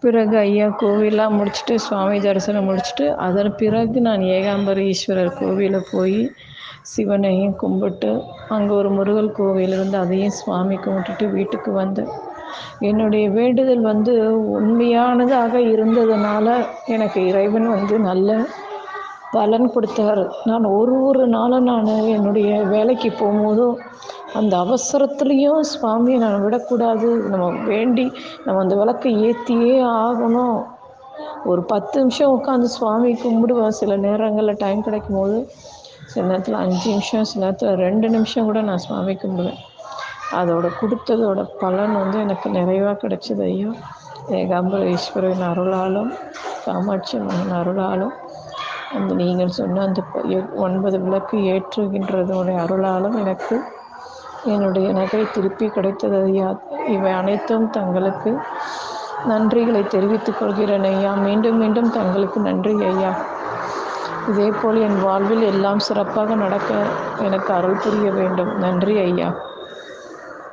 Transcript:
பிறகு ஐயா கோவிலாம் முடிச்சுட்டு சுவாமி தரிசனம் முடிச்சுட்டு அதன் பிறகு நான் ஏகாம்பர ஈஸ்வரர் கோவிலில் போய் சிவனையும் கும்பிட்டு அங்கே ஒரு முருகல் கோவில் இருந்து அதையும் சுவாமி கும்பிட்டுட்டு வீட்டுக்கு வந்தேன் என்னுடைய வேண்டுதல் வந்து உண்மையானதாக இருந்ததுனால எனக்கு இறைவன் வந்து நல்ல பலன் கொடுத்தாரு நான் ஒரு ஒரு நாளும் நான் என்னுடைய வேலைக்கு போகும்போதும் அந்த அவசரத்துலேயும் சுவாமியை நான் விடக்கூடாது நம்ம வேண்டி நம்ம அந்த விளக்கை ஏற்றியே ஆகணும் ஒரு பத்து நிமிஷம் உட்காந்து சுவாமி கும்பிடுவேன் சில நேரங்களில் டைம் கிடைக்கும் போது சில நேரத்தில் அஞ்சு நிமிஷம் சில நேரத்தில் ரெண்டு நிமிஷம் கூட நான் சுவாமி கும்பிடுவேன் அதோட கொடுத்ததோட பலன் வந்து எனக்கு நிறைவாக கிடைச்சது ஐயா ஏகாம்பர ஈஸ்வரன் அருளாலும் காமாட்சி அம்மன் அருளாலும் அந்த நீங்கள் சொன்ன அந்த ப- எ- ஒன்பது விளக்கு ஏற்றுகின்றதோட அருளாலும் எனக்கு என்னுடைய நகை திருப்பி கிடைத்தது ஐயா இவை அனைத்தும் தங்களுக்கு நன்றிகளை தெரிவித்துக் கொள்கிறேன் ஐயா மீண்டும் மீண்டும் தங்களுக்கு நன்றி ஐயா இதேபோல் என் வாழ்வில் எல்லாம் சிறப்பாக நடக்க எனக்கு அருள் புரிய வேண்டும் நன்றி ஐயா